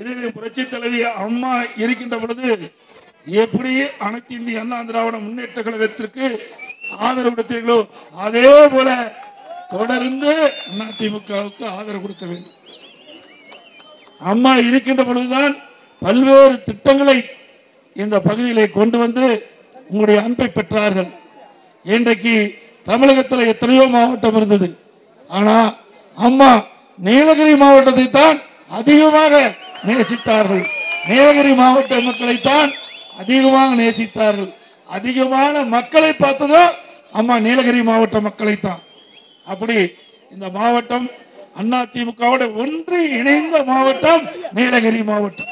எனவே புரட்சி தலைவி அம்மா இருக்கின்ற பொழுது எப்படி அனைத்து இந்திய அண்ணா திராவிட முன்னேற்ற கழகத்திற்கு ஆதரவு கொடுத்தீர்களோ அதே போல தொடர்ந்து அதிமுகவுக்கு ஆதரவு கொடுக்க வேண்டும் அம்மா இருக்கின்ற பொழுதுதான் பல்வேறு திட்டங்களை இந்த பகுதியிலே கொண்டு வந்து உங்களுடைய அன்பை பெற்றார்கள் இன்றைக்கு தமிழகத்தில் எத்தனையோ மாவட்டம் இருந்தது ஆனா அம்மா நீலகிரி மாவட்டத்தை தான் அதிகமாக நேசித்தார்கள் நீலகிரி மாவட்ட மக்களைத்தான் அதிகமாக நேசித்தார்கள் அதிகமான மக்களை பார்த்ததோ அம்மா நீலகிரி மாவட்ட மக்களைத்தான் அப்படி இந்த மாவட்டம் அண்ணா திமுகவோட ஒன்று இணைந்த மாவட்டம் நீலகிரி மாவட்டம்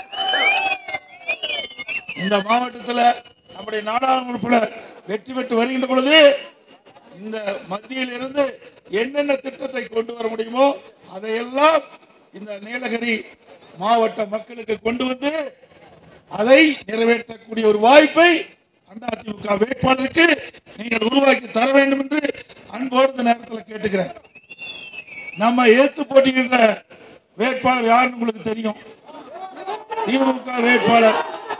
இந்த மாவட்டத்துல நம்முடைய நாடாளுமன்ற வெற்றி பெற்று வருகின்ற பொழுது இந்த மத்தியில் இருந்து என்னென்ன திட்டத்தை கொண்டு வர முடியுமோ அதையெல்லாம் இந்த நீலகிரி மாவட்ட மக்களுக்கு கொண்டு வந்து அதை நிறைவேற்றக்கூடிய ஒரு வாய்ப்பை அதிமுக வேட்பாளருக்கு நீங்கள் உருவாக்கி தர வேண்டும் என்று அன்போடு இந்த நேரத்தில் கேட்டுக்கிறேன் நம்ம ஏத்து போட்டிக்கின்ற வேட்பாளர் யாருன்னு உங்களுக்கு தெரியும் திமுக வேட்பாளர்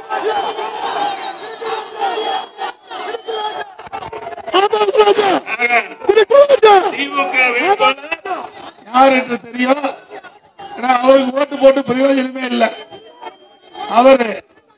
திமுக வேட்பாளர் யார் என்று தெரியும் ஆனா அவருக்கு ஓட்டு போட்டு பிரயோஜனமே இல்லை அவர்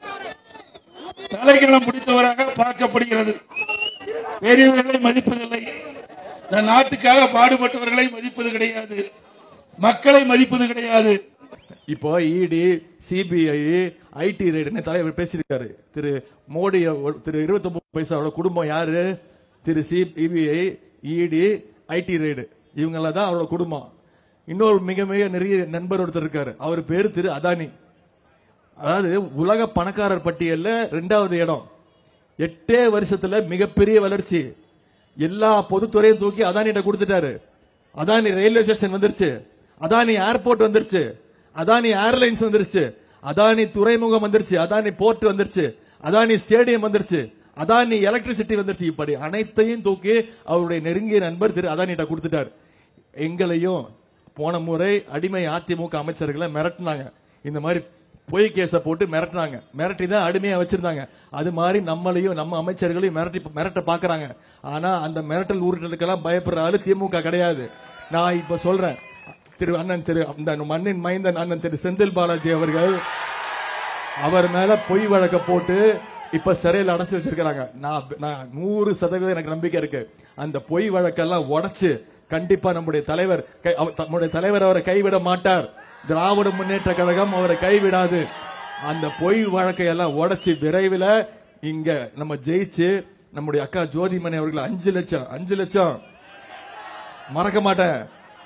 தலைக்கணம் பிடித்தவராக பார்க்கப்படுகிறது பெரியவர்களை மதிப்பதில்லை இந்த நாட்டுக்காக பாடுபட்டவர்களை மதிப்பது கிடையாது மக்களை மதிப்பது கிடையாது இப்போ இடி சிபிஐ ஐடி ரைடுன்னு தலைவர் பேசியிருக்காரு திரு மோடி அவ- திரு இருபத்தி பைசாவோட குடும்பம் யாரு திரு சிபிஐ இடி ஐடி ரைடு இவங்கள தான் அவரோட குடும்பம் இன்னொரு மிக மிக நிறைய நண்பர் ஒருத்தர் இருக்காரு அவர் பேரு திரு அதானி அதாவது உலக பணக்காரர் பட்டியல்ல ரெண்டாவது இடம் எட்டே வருஷத்துல மிகப்பெரிய வளர்ச்சி எல்லா பொதுத்துறையும் தூக்கி அதானிட்ட கொடுத்துட்டாரு அதானி ரயில்வே ஸ்டேஷன் வந்துருச்சு அதானி ஏர்போர்ட் வந்துருச்சு அதானி ஏர்லைன்ஸ் வந்துருச்சு அதானி துறைமுகம் வந்துருச்சு அதானி போர்ட் வந்துருச்சு அதானி ஸ்டேடியம் வந்துருச்சு அதானி எலக்ட்ரிசிட்டி வந்துருச்சு இப்படி அனைத்தையும் தூக்கி அவருடைய நெருங்கிய நண்பர் திரு அதானிட்ட கொடுத்துட்டார் எங்களையும் போன முறை அடிமை அதிமுக அமைச்சர்களை மிரட்டினாங்க இந்த மாதிரி பொய் கேஸ போட்டு மிரட்டினாங்க மிரட்டி தான் அடிமையா வச்சிருந்தாங்க அது மாதிரி நம்மளையும் நம்ம அமைச்சர்களையும் மிரட்டி மிரட்ட பாக்குறாங்க ஆனா அந்த மிரட்டல் ஊருட்டலுக்கெல்லாம் பயப்படுற ஆளு திமுக கிடையாது நான் இப்ப சொல்றேன் திரு அண்ணன் திரு அந்த மண்ணின் மைந்தன் அண்ணன் திரு செந்தில் பாலாஜி அவர்கள் அவர் மேல பொய் வழக்க போட்டு இப்ப சிறையில் அடைச்சு வச்சிருக்காங்க நான் நான் நூறு சதவீதம் எனக்கு நம்பிக்கை இருக்கு அந்த பொய் வழக்கெல்லாம் உடைச்சு கண்டிப்பா நம்முடைய தலைவர் கை- அவ- நம்முடைய தலைவர் அவரை கைவிட மாட்டார் திராவிட முன்னேற்ற கழகம் அவரை கைவிடாது அந்த பொய் வழக்கை எல்லாம் உடைச்சு விரைவில் இங்க நம்ம ஜெயிச்சு நம்முடைய அக்கா ஜோதிமணி அவர்கள் அஞ்சு லட்சம் அஞ்சு லட்சம் மறக்க மாட்டேன்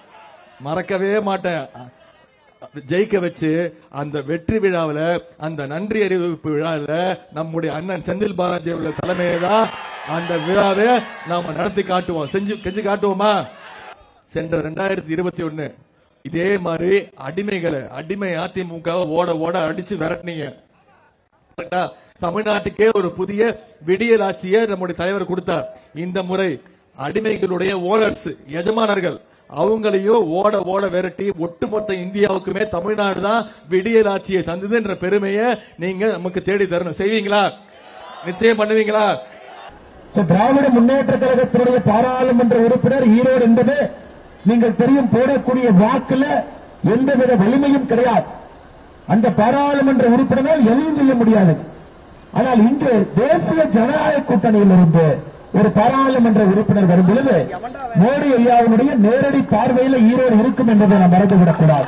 மறக்கவே மாட்டேன் ஜெயிக்க வச்சு அந்த வெற்றி விழாவில் அந்த நன்றி அறிவிப்பு விழாவில் நம்முடைய அண்ணன் செந்தில் பாலாஜி அவர்கள் தலைமையை தான் அந்த விழாவை நாம நடத்தி காட்டுவோம் செஞ்சு செஞ்சு காட்டுவோமா சென்ற ரெண்டாயிரத்தி இருபத்தி ஒன்னு இதே மாதிரி அடிமைகளை அடிமை அதிமுக ஓட ஓட அடிச்சு விரட்டினீங்க கரெக்டா? தமிழ்நாட்டுக்கே ஒரு புதிய விடியல் ஆட்சியை நம்முடைய தலைவர் கொடுத்தார் இந்த முறை அடிமைகளுடைய ஓனர்ஸ் எஜமானர்கள் அவங்களையும் ஓட ஓட விரட்டி ஒட்டுமொத்த இந்தியாவுக்குமே தமிழ்நாடு தான் விடியல் ஆட்சியை தந்ததுன்ற பெருமையை நீங்க நமக்கு தேடி தரணும் செய்வீங்களா நிச்சயம் பண்ணுவீங்களா So, திராவிட முன்னேற்ற கழகத்தினுடைய பாராளுமன்ற உறுப்பினர் ஈரோடு என்பது நீங்கள் தெரியும் போடக்கூடிய வாக்குல எந்தவித வலிமையும் கிடையாது அந்த பாராளுமன்ற உறுப்பினரால் எதையும் செய்ய முடியாது ஆனால் இன்று தேசிய ஜனநாயக கூட்டணியில் இருந்து ஒரு பாராளுமன்ற உறுப்பினர் வரும் பொழுது மோடி ஐயாவினுடைய நேரடி பார்வையில் ஈரோடு இருக்கும் என்பதை நாம் மறந்துவிடக் கூடாது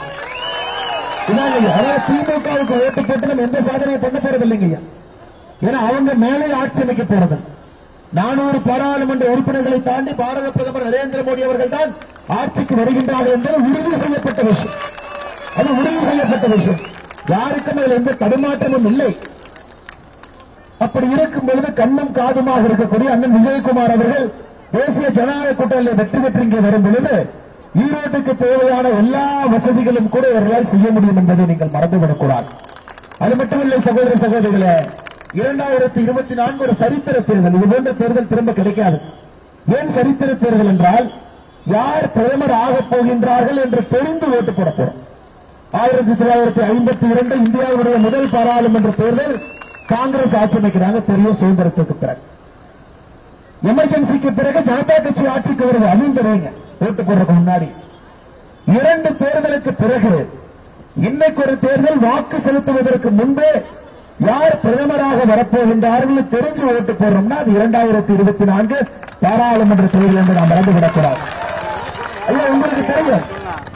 இதாங்க ஐயா. அதாவது திமுகவுக்கு ஓட்டு போட்டு நம்ம எந்த சாதனையும் பண்ண போறது இல்லைங்க ஐயா. ஏன்னா அவங்க மேலே ஆட்சி அமைக்க போறது நானூறு பாராளுமன்ற உறுப்பினர்களை தாண்டி பாரத பிரதமர் நரேந்திர மோடி அவர்கள் தான் ஆட்சிக்கு வருகின்றார்கள் என்பது உறுதி செய்யப்பட்ட விஷயம் அது உறுதி செய்யப்பட்ட விஷயம் யாருக்கும் அதில் எந்த தடுமாற்றமும் இல்லை அப்படி இருக்கும் பொழுது கண்ணும் காதுமாக இருக்கக்கூடிய அண்ணன் விஜயகுமார் அவர்கள் தேசிய ஜனநாயக கூட்டணியில் வெற்றி பெற்று இங்கே வரும் பொழுது ஈரோட்டுக்கு தேவையான எல்லா வசதிகளும் கூட இவர்களால் செய்ய முடியும் என்பதை நீங்கள் மறந்துவிடக்கூடாது அது மட்டுமில்லை சகோதர சகோதரிகளே இரண்டாயிரத்தி இருபத்தி நான்கு ஒரு சரித்திர தேர்தல் இது போன்ற தேர்தல் திரும்ப கிடைக்காது ஏன் சரித்திர தேர்தல் என்றால் யார் பிரதமர் ஆகப் போகின்றார்கள் என்று தெரிந்து ஓட்டு போட போறோம் ஆயிரத்தி தொள்ளாயிரத்தி ஐம்பத்தி இரண்டு இந்தியாவுடைய முதல் பாராளுமன்ற தேர்தல் காங்கிரஸ் ஆட்சி அமைக்கிறாங்க தெரியும் சுதந்திரத்துக்கு பிறகு எமர்ஜென்சிக்கு பிறகு ஜனதா கட்சி ஆட்சிக்கு வருது அதையும் தெரியுங்க ஓட்டு போடுறதுக்கு முன்னாடி இரண்டு தேர்தலுக்கு பிறகு இன்னைக்கு ஒரு தேர்தல் வாக்கு செலுத்துவதற்கு முன்பே யார் பிரதமராக வரப்போகின்றார்கள் தெரிஞ்சு ஓட்டு போடுறோம்னா அது இரண்டாயிரத்தி இருபத்தி நான்கு பாராளுமன்ற தேர்தல் என்று நாம் மறந்துவிடக்கூடாது ஐயா உங்களுக்கு தெரியும்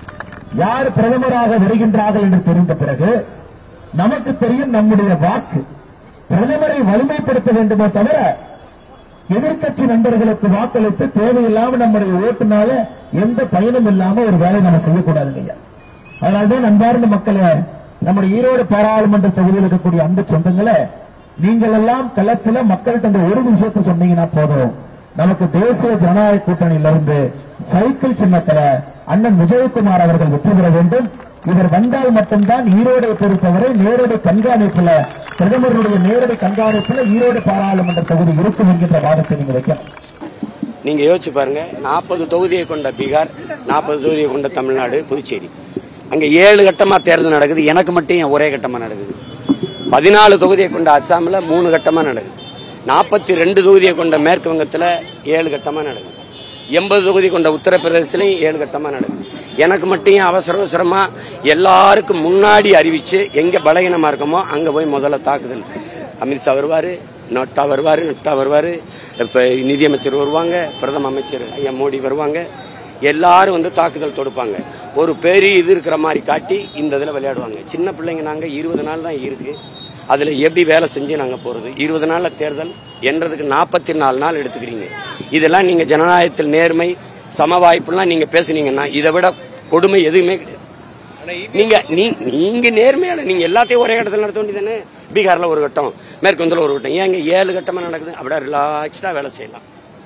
யார் பிரதமராக வருகின்றார்கள் என்று தெரிந்த பிறகு நமக்கு தெரியும் நம்முடைய வாக்கு பிரதமரை வலிமைப்படுத்த வேண்டுமே தவிர எதிர்க்கட்சி நண்பர்களுக்கு வாக்களித்து தேவையில்லாம நம்முடைய ஓட்டுனால எந்த பயனும் இல்லாம ஒரு வேலை நம்ம செய்யக்கூடாதுங்க ஐயா அதனால்தான் அன்பார்ந்த மக்களே நம்முடைய ஈரோடு பாராளுமன்ற தொகுதியில் இருக்கக்கூடிய அன்பு சொந்தங்களே நீங்கள் எல்லாம் களத்துல மக்கள்கிட்ட இந்த ஒரு விஷயத்தை சொன்னீங்கன்னா போதும் நமக்கு தேசிய ஜனநாயக கூட்டணியிலிருந்து சைக்கிள் சின்னத்துல அண்ணன் விஜயகுமார் அவர்கள் வெற்றி பெற வேண்டும் இவர் வந்தால் மட்டும்தான் ஈரோடை பொறுத்தவரை நேரடி கண்காணிப்புல பிரதமருடைய நேரடி கண்காணிப்புல ஈரோடு பாராளுமன்ற தொகுதி இருக்கும் என்கின்ற வாதத்தை நீங்க வைக்கணும் நீங்க யோசிச்சு பாருங்க நாற்பது தொகுதியை கொண்ட பீகார் நாற்பது தொகுதியை கொண்ட தமிழ்நாடு புதுச்சேரி அங்க ஏழு கட்டமா தேர்தல் நடக்குது எனக்கு மட்டும் ஏன் ஒரே கட்டமா நடக்குது பதினாலு தொகுதியை கொண்ட அஸ்ஸாம்ல மூணு கட்டமா நடக்குது நாற்பத்தி ரெண்டு தொகுதியை கொண்ட மேற்கு வங்கத்துல ஏழு கட்டமா நடக்குது எண்பது தொகுதி கொண்ட உத்தரப்பிரதேசத்திலையும் ஏழு கட்டமா நடக்குது எனக்கு மட்டும் ஏன் அவசர அவசரமா எல்லாருக்கும் முன்னாடி அறிவிச்சு எங்க பலகீனமா இருக்கமோ அங்க போய் முதல்ல தாக்குதல் அமித்ஷா வருவாரு நட்டா வருவாரு நட்டா வருவாரு இப்ப நிதியமைச்சர் வருவாங்க பிரதம அமைச்சர் ஐயா மோடி வருவாங்க எல்லாரும் வந்து தாக்குதல் தொடுப்பாங்க ஒரு பெரிய இது இருக்கிற மாதிரி காட்டி இந்த இதுல விளையாடுவாங்க சின்ன பிள்ளைங்க நாங்க இருபது நாள் தான் இருக்கு அதுல எப்படி வேலை செஞ்சு நாங்க போறது இருபது நாள்ல தேர்தல் என்றதுக்கு நாற்பத்தி நாலு நாள் எடுத்துக்கிறீங்க இதெல்லாம் நீங்க ஜனநாயகத்தில் நேர்மை சம வாய்ப்புலாம் நீங்க பேசுனீங்கன்னா இதை விட கொடுமை எதுவுமே கிடையாது நீங்க நீ- நீங்க நேர்மையான நீங்க எல்லாத்தையும் ஒரே இடத்துல நடத்த வேண்டியதானே பீகார்ல ஒரு கட்டம் மேற்கு வந்தல ஒரு கட்டம் ஏங்க ஏழு கட்டமா நடக்குது அப்படியே ரிலாக்ஸ்டா வேலை செய்யலாம்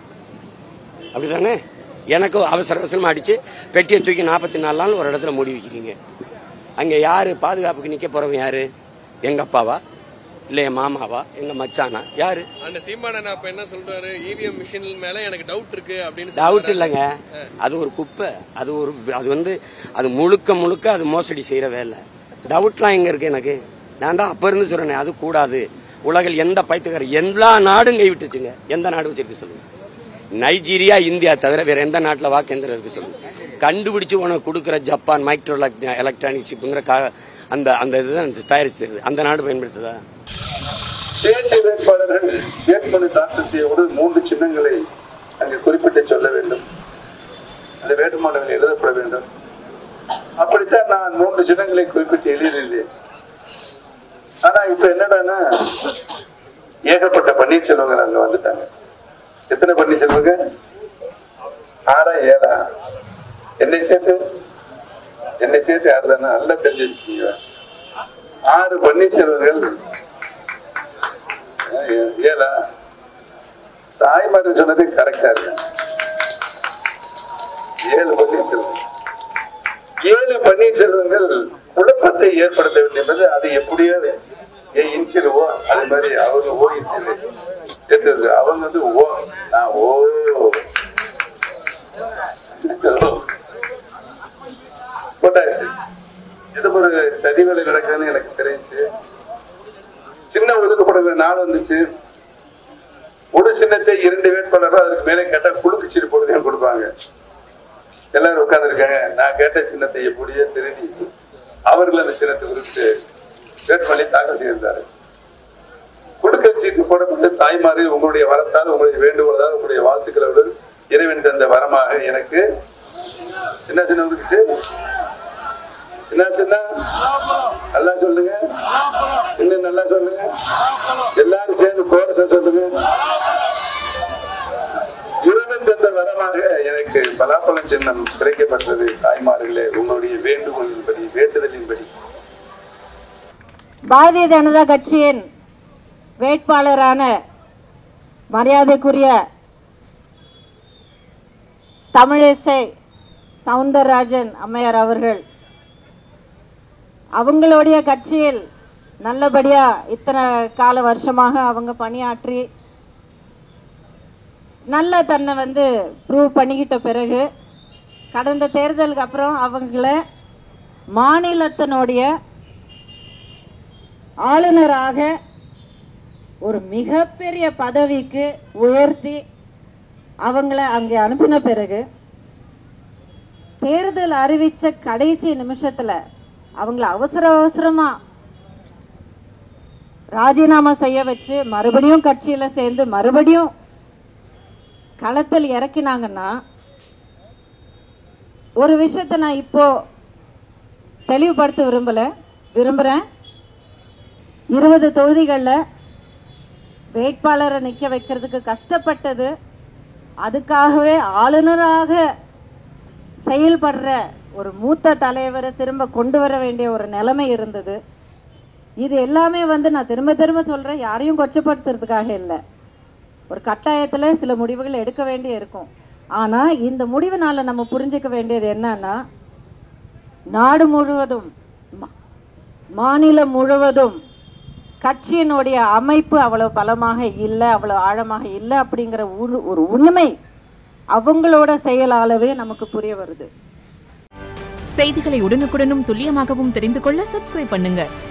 அப்படிதானே எனக்கு அவசர அவசரமா அடிச்சு பெட்டியை தூக்கி நாற்பத்தி நாலு நாள் ஒரு இடத்துல மூடி வைக்கிறீங்க அங்க யாரு பாதுகாப்புக்கு நிக்க போறவன் யாரு எங்க அப்பாவா இல்ல என் மாமாவா எங்க மச்சானா யாரு அந்த சீமானன் அப்ப என்ன சொல்றாரு இவிஎம் மிஷின் மேல எனக்கு டவுட் இருக்கு அப்படின்னு டவுட் சொல்றாரு. இல்லைங்க அது ஒரு குப்பை அது ஒரு அது வந்து அது முழுக்க முழுக்க அது மோசடி செய்யற வேலை டவுட்லாம் எங்க இருக்கு எனக்கு நான் தான் அப்ப இருந்து சொல்றேனே அது கூடாது உலகில் எந்த பைத்துக்கார எல்லா நாடும் கைவிட்டுச்சுங்க எந்த நாடு வச்சிருக்கு சொல்லுங்க நைஜீரியா இந்தியா தவிர வேற எந்த நாட்டுல வாக்கெந்திரம் இருக்கு சொல்லுங்க கண்டுபிடிச்சு உனக்கு கொடுக்குற ஜப்பான் மைக்ரோ எலக்ட்ரானிக் சிப்புங்கிற கா- அந்த அந்த இதுதான் தயாரிச்சது அந்த நாடு பயன்படுத்துதா சுயேட்சை வேட்பாளர்கள் வேட்புமனு தாக்கல் செய்யவோடு மூன்று சின்னங்களை அங்கு குறிப்பிட்டு சொல்ல வேண்டும் அந்த வேட்புமனுவில் எழுதப்பட வேண்டும் அப்படித்தான் நான் மூன்று சின்னங்களை குறிப்பிட்டு எழுதியிருந்தேன் ஆனா இப்ப என்னடான்னா ஏகப்பட்ட பன்னீர்செல்வங்கள் அங்க வந்துட்டாங்க எத்தனை பன்னீர்செல்வங்க ஆறா ஏழா என்னை சேர்த்து என்னை சேர்த்து ஆறுதானா நல்லா தெரிஞ்சு வச்சுக்கீங்க ஆறு பன்னீர்செல்வங்கள் ஏ- ஏழா தாய்மார்கள் சொன்னது கரெக்டா இருக்கு ஏழு பன்னீர்செல்வம் ஏழு பன்னீர்செல்வங்கள் குழப்பத்தை ஏற்படுத்த வேண்டும் என்பது அது எப்படியோ ஏ இன்சியல் ஓ அதே மாதிரி அவங்க ஓ இன்சியல் சேர்த்தது அவங்க வந்து ஓ நான் ஓ போட்டாச்சு இது ஒரு சதிவேலை நடக்குதுன்னு எனக்கு தெரிஞ்சு சின்ன ஒதுக்கப்படுகிற நாள் வந்துச்சு ஒரு சின்னத்தை இரண்டு வேட்பாளர்கள் அதுக்கு மேலே கேட்டா குழுக்கு சீட்டு போட்டு தான் கொடுப்பாங்க எல்லாரும் உட்கார்ந்து இருக்காங்க நான் கேட்ட சின்னத்தை எப்படியே திருடி அவர்கள் அந்த சின்னத்தை குறித்து வேட்பாளரை தாக்கல் செய்திருந்தாரு கொடுக்க சீட்டு போடப்பட்ட தாய்மாரி உங்களுடைய வரத்தால் உங்களுடைய வேண்டுகோளால் உங்களுடைய வாழ்த்துக்களோடு இறைவன் தந்த வரமாக எனக்கு என்ன சின்ன வந்துச்சு என்ன சின்ன நல்லா சொல்லுங்க இன்னும் நல்லா சொல்லுங்க எல்லாரும் சேர்ந்து கோரத்தை சொல்லுங்க இறைவன் தந்த வரமாக எனக்கு பலாப்பழம் சின்னம் கிடைக்கப்பட்டது தாய்மார்களே உங்களுடைய வேண்டுகோளின்படி வேண்டுதலின்படி பாரதிய ஜனதா கட்சியின் வேட்பாளரான மரியாதைக்குரிய தமிழிசை சவுந்தரராஜன் அம்மையார் அவர்கள் அவங்களுடைய கட்சியில் நல்லபடியா இத்தனை கால வருஷமாக அவங்க பணியாற்றி நல்ல தன்னை வந்து ப்ரூவ் பண்ணிக்கிட்ட பிறகு கடந்த தேர்தலுக்கு அப்புறம் அவங்கள மாநிலத்தினுடைய ஆளுநராக ஒரு மிகப்பெரிய பதவிக்கு உயர்த்தி அவங்கள அங்கே அனுப்பின பிறகு தேர்தல் அறிவிச்ச கடைசி நிமிஷத்துல அவங்கள அவசர அவசரமா ராஜினாமா செய்ய வச்சு மறுபடியும் கட்சியில சேர்ந்து மறுபடியும் களத்தில் இறக்கினாங்கன்னா ஒரு விஷயத்தை நான் இப்போ தெளிவுபடுத்த விரும்பல விரும்புறேன் இருபது தொகுதிகளில் வேட்பாளரை நிக்க வைக்கிறதுக்கு கஷ்டப்பட்டது அதுக்காகவே ஆளுநராக செயல்படுற ஒரு மூத்த தலைவரை திரும்ப கொண்டு வர வேண்டிய ஒரு நிலைமை இருந்தது இது எல்லாமே வந்து நான் திரும்ப திரும்ப சொல்றேன் யாரையும் கொச்சப்படுத்துறதுக்காக இல்லை ஒரு கட்டாயத்துல சில முடிவுகள் எடுக்க வேண்டி இருக்கும் ஆனா இந்த முடிவுனால நம்ம புரிஞ்சுக்க வேண்டியது என்னன்னா நாடு முழுவதும் மா- மாநிலம் முழுவதும் கட்சியினுடைய அமைப்பு அவ்வளவு பலமாக இல்லை அவ்வளவு ஆழமாக இல்லை அப்படிங்கிற உரு- ஒரு உண்மை அவங்களோட செயலாலவே நமக்கு புரிய வருது செய்திகளை உடனுக்குடனும் துல்லியமாகவும் தெரிந்து கொள்ள சப்ஸ்கிரைப் பண்ணுங்க